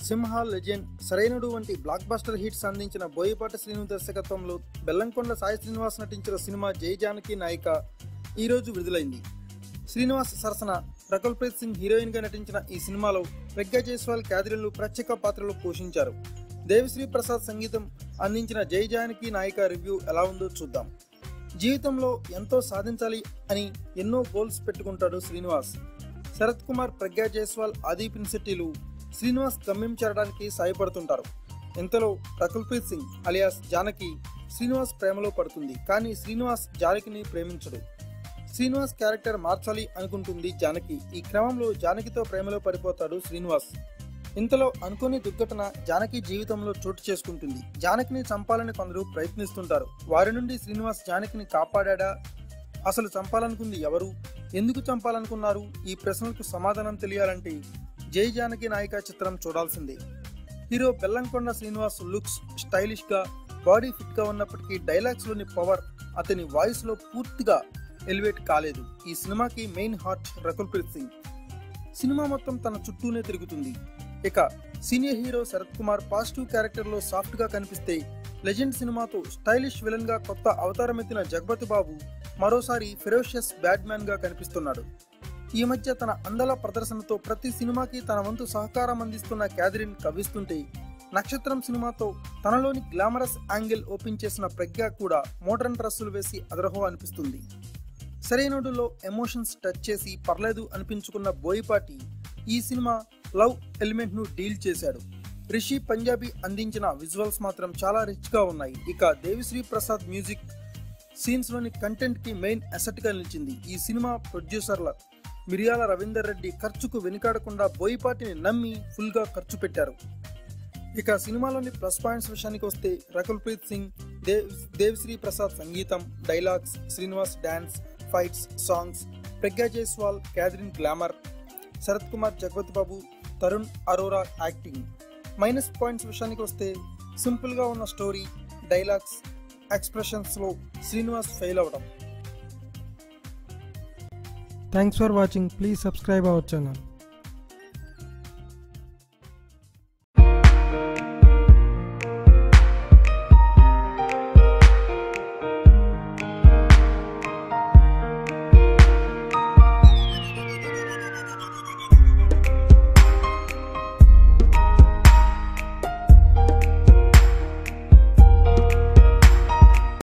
సింహ legend సరైనడు వంటి block buster hits అందించిన బోయపాటి శ్రీను దర్శకత్వంలో బెల్లంకొండ సాయి శ్రీనివాస్ నటించిన సినిమా జై జానకి నాయిక ఈరోజు విడుదలైంది శ్రీనివాస్ సరసన రకుల్ ప్రీత్ సింగ్ హీరోయిన్ గా నటించిన ఈ సినిమాలో ప్రజ్ఞా జైస్వాల్ క్యాథరిన్లు ప్రత్యేక పాత్రలు పోషించారు దేవిశ్రీ ప్రసాద్ సంగీతం అందించిన జై జానకి నాయిక రివ్యూ ఎలా ఉందో చూద్దాం జీవితంలో ఎంతో సాధించాలి అని ఎన్నో గోల్స్ పెట్టుకుంటాడు శ్రీనివాస్ శరత్ కుమార్ ప్రజ్ఞా జైస్వాల్ ఆది పిన్శెట్టిలు శ్రీనివాస్ గమ్యం చేరడానికి సాయపడుతుంటారు ఇంతలో రకుల్ప్రీత్ సింగ్ అలియాస్ జానకి శ్రీనివాస్ ప్రేమలో పడుతుంది కానీ శ్రీనివాస్ జానకిని ప్రేమించడు శ్రీనివాస్ క్యారెక్టర్ మార్చాలి అనుకుంటుంది జానకి ఈ క్రమంలో జానకితో ప్రేమలో పడిపోతాడు శ్రీనివాస్ ఇంతలో అనుకోని దుర్ఘటన జానకి జీవితంలో చోటు చేసుకుంటుంది జానకిని చంపాలని కొందరు ప్రయత్నిస్తుంటారు వారి నుండి శ్రీనివాస్ జానకిని కాపాడా అసలు చంపాలనుకుంది ఎవరు ఎందుకు చంపాలనుకున్నారు ఈ ప్రశ్నలకు సమాధానం తెలియాలంటే జై జానకి నాయిక చిత్రం చూడాల్సిందే hero Bellamkonda Srinivas looks stylish గా బాడీ ఫిట్ గా ఉన్నప్పటికీ డైలాగ్స్ లోని పవర్ అతని వాయిస్ లో పూర్తిగా ఎలివేట్ కాలేదు ఈ సినిమాకి main heart Rakul Preet Singh cinema మొత్తం తన చుట్టూనే తిరుగుతుంది ఇక senior hero Sarath Kumar positive character లో సాఫ్ట్ గా కనిపిస్తే లెజెండ్ సినిమాతో స్టైలిష్ విలన్ గా కొత్త అవతారం ఎత్తిన జగపతి బాబు మరోసారి ఫెరోషియస్ బ్యాడ్ మ్యాన్ గా కనిపిస్తున్నాడు ఈ మధ్య తన అందల ప్రదర్శనతో ప్రతి సినిమాకి తన వంతు సహకారం అందిస్తున్న క్యాథరిన్ కవ్విస్తుంటే నక్షత్రం సినిమాతో తనలోని గ్లామరస్ యాంగిల్ ఓపెన్ చేసిన ప్రజ్ఞ కూడా మోడర్న్ డ్రెస్సులు వేసి అదరహో అనిపిస్తుంది సరైనడులో ఎమోషన్స్ టచ్ చేసి పర్లేదు అనిపించుకున్న బోయిపాటి ఈ సినిమా లవ్ ఎలిమెంట్ ను డీల్ చేశాడు రిషి పంజాబీ అందించిన విజువల్స్ మాత్రం చాలా రిచ్ గా ఉన్నాయి ఇక దేవిశ్రీ ప్రసాద్ మ్యూజిక్ సీన్స్ లోని కంటెంట్ కి మెయిన్ అసెట్ గా నిలిచింది ఈ సినిమా ప్రొడ్యూసర్ల మిరియాల రవీందర్ రెడ్డి ఖర్చుకు వెనుకాడకుండా బోయిపాటిని నమ్మి ఫుల్ గా ఖర్చు పెట్టారు ఇక సినిమాలోని ప్లస్ పాయింట్స్ విషయానికి వస్తే రకుల్ ప్రీత్ సింగ్ దేవ్ దేవిశ్రీ ప్రసాద్ సంగీతం dialogues Srinivas dance fights songs Pragya Jaiswal Catherine glamour Sarath Kumar Jagapathi Babu Tarun Arora acting minus points విషయానికి వస్తే సింపుల్గా ఉన్న స్టోరీ డైలాగ్స్ ఎక్స్ప్రెషన్స్లో శ్రీనివాస్ ఫెయిల్ అవ్వడం Thanks for watching. Please subscribe our channel.